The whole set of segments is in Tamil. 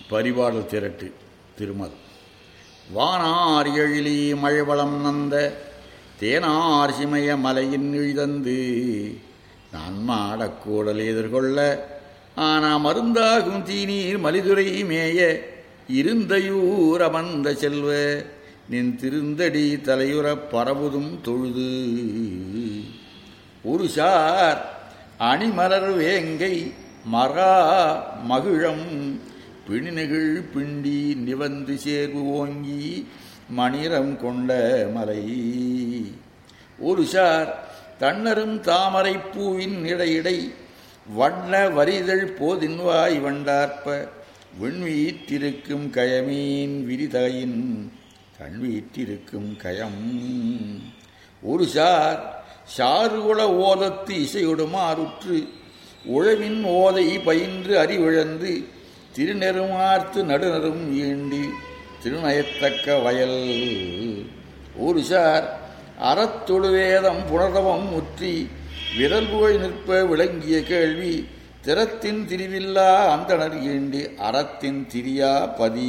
பரிபாடல் திரட்டு திருமல் வானார் எழிலி மழைவளம் நந்த தேனார் சிமய மலையின் இழ்தந்து நான் மாடக்கூடல் எதிர்கொள்ள ஆனா மருந்தாகும் தீநீர் மலிதுரை மேய இருந்தையூர் அமர்ந்த செல்வ நின் திருந்தடி தலையுறப் பரவுதும் தொழுது ஒரு சார் அணிமலர் வேங்கை மரா மகிழம் பிணிநெகிழ் பிண்டி நிவந்து சேர்வு ஓங்கி மணிரம் கொண்ட மலை ஒரு சார் தன்னரும் தாமரை பூவின் இடையிடை வண்ண வரிதழ் போதின்வாய் வண்டார்ப்ப விண்வீற்றிருக்கும் கயமீன் விரிதகையின் கண்வீற்றிருக்கும் கயம் ஒரு சார் சாறுகுல ஓதத்து இசையொடுமாறுற்று உழவின் ஓதை பயின்று அறிவிழந்து திருநெருமார்த்து நடுநரும் ஈண்டி திருநயத்தக்க வயல் ஒரு சார் அறத்தொழு வேதம் புனர்தவம் முற்றி விரல் புகழ் நிற்ப விளங்கிய கேள்வி திறத்தின் திரிவில்லா அந்தனர் ஈண்டி அறத்தின் திரியா பதி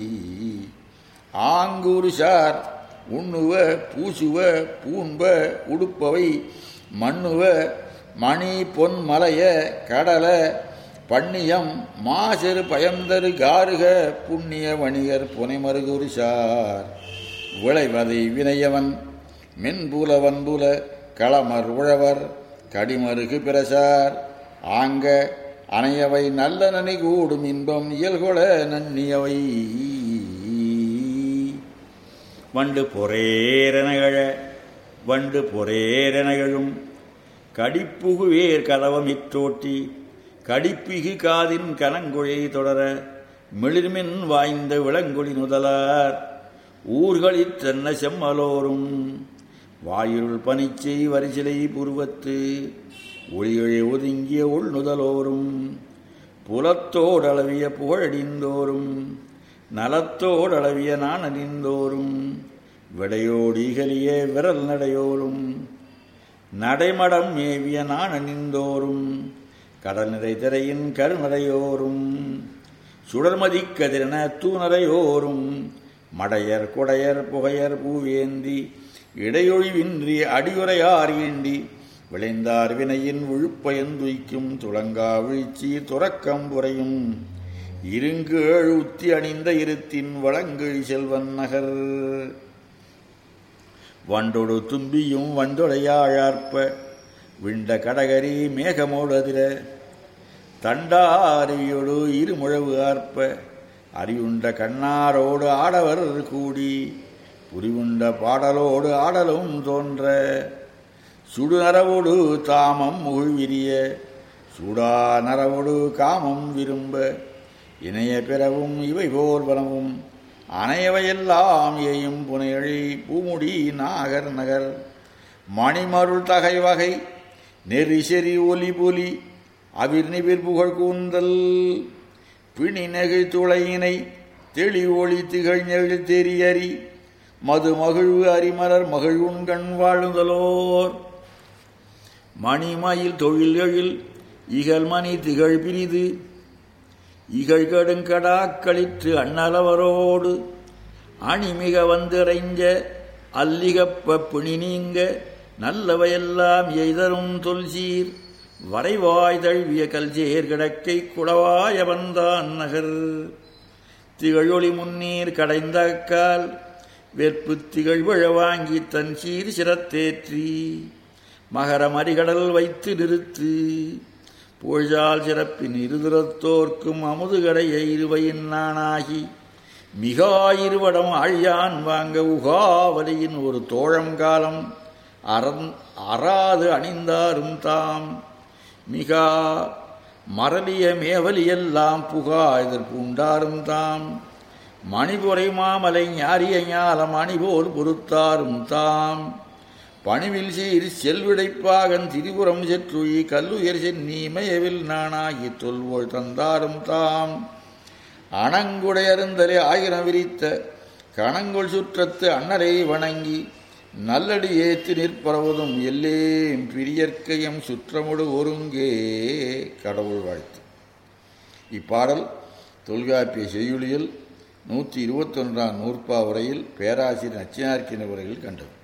ஆங்கூரு சார் உண்ணுவ பூசுவ பூண்ப உடுப்பவை மண்ணுவ மணி பொன் மலைய கடல பண்ணியம் மாசெரு பயந்தரு காருக புண்ணிய வணிகர் புனைமருகுரு சார் விளைவதை வினையவன் மென்புலவன் புல களமர் உழவர் கடிமருகு பிரசார் ஆங்க அணையவை நல்ல நனி கூடும் இன்பம் இயல்கொள நன்னியவை வண்டு பொறேரெனகழ வண்டு பொறேரெனகழும் கடிப்புகுவேர் கதவம் இத்தோட்டி கடிப்பிகு காதின் கனங்குழை தொடர மிளிர்மின் வாய்ந்த விளங்கொழி நுதலார் ஊர்களிற் சென்ன செம்மலோரும் வாயுள் பனிச்சை வரிசிலை புருவத்து ஒளியழை ஒதுங்கிய உள்நுதலோரும் புலத்தோடளவிய புகழடிந்தோரும் நலத்தோடளவிய நான் அறிந்தோரும் விடையோடு இகலிய விரல் நடையோரும் நடைமடம் மேவிய நான் அணிந்தோரும் கடல் நிறை திரையின் கருநடையோரும் சுடர்மதி கதிரென தூணரையோரும் மடையர் குடையர் புகையர் பூவேந்தி இடையொழிவின்றி அடியுரையார் ஈண்டி விளைந்தார் வினையின் விழுப்பயந்துய்க்கும் துளங்கா வீழ்ச்சி துறக்கம் புரையும் இருங்கு எழுத்தி அணிந்த இருத்தின் வளங்கிழ் செல்வன் நகர் வண்டொடு தும்பியும் வண்டொடையாழார்ப்ப விண்ட கடகரி மேகமோடு அதிர தண்டாரியோடு இருமுழவு ஆர்ப்ப அறிவுண்ட கண்ணாரோடு ஆடவர் கூடி புரிவுண்ட பாடலோடு ஆடலும் தோன்ற சுடு நரவோடு தாமம் முகிழ்விரிய சுடா நரவோடு காமம் விரும்ப இணைய பிறவும் இவை போல் வனவும் அணையவையெல்லாம் ஏயும் புனையழி பூமுடி நாகர் நகர் மணிமருள் தகை வகை நெறிசெறி ஒலி பொலி அவிர் நிபிர் புகழ் கூந்தல் பிணி நெகிழ் துளையினை தெளி ஒளி திகழ் நெகிழ் தெரியறி மது மகிழ்வு அரிமலர் மகிழ்வுண்கண் வாழுதலோர் மணிமயில் தொழில் எழில் இகழ் மணி திகழ் பிரிது இகழ் கடுங்கடாக்களிற்று அண்ணலவரோடு அணிமிக வந்திறைஞ்ச அல்லிகப்ப பிணி நீங்க நல்லவையெல்லாம் எய்தரும் தொல்சீர் வரைவாய் தழுவிய கல்சேர் கிடக்கை குடவாய வந்தான் நகர் திகழொளி முன்னீர் கடைந்த கால் வெற்பு திகழ் விழ வாங்கி தன் சீர் சிரத்தேற்றி மகரம் அரிகடல் வைத்து நிறுத்து புகழால் சிறப்பின் இருதுரத்தோர்க்கும் அமுதுகடைய இருவையின் நானாகி மிகாயிருவடம் ஆழியான் வாங்க உகாவலியின் ஒரு தோழங்காலம் அறந் அறாது அணிந்தாரும் தாம் மிகா மரலிய மேவலியெல்லாம் புகா எதிர்ப்பு உண்டாரும் தாம் மணிபுரை மாமலை ஞாரிய ஞாலம் அணிபோல் பொறுத்தாரும் தாம் பணிவில் சீர் செல்விடைப்பாகன் திரிபுரம் செற்றுயி கல்லுயர் சென்னி மயவில் நானாகி தொல்வோள் தந்தாரும் தாம் அணங்குடையருந்தலே ஆயிரம் விரித்த கணங்கொள் சுற்றத்து அண்ணரை வணங்கி நல்லடி ஏத்து நிற்பறவதும் எல்லேம் பிரியற்கையம் சுற்றமுடு ஒருங்கே கடவுள் வாழ்த்து இப்பாடல் தொல்காப்பிய செய்யுளியல் நூற்றி இருபத்தொன்றாம் நூற்பா உரையில் பேராசிரியர் நச்சினார்க்கின உரையில் கண்டது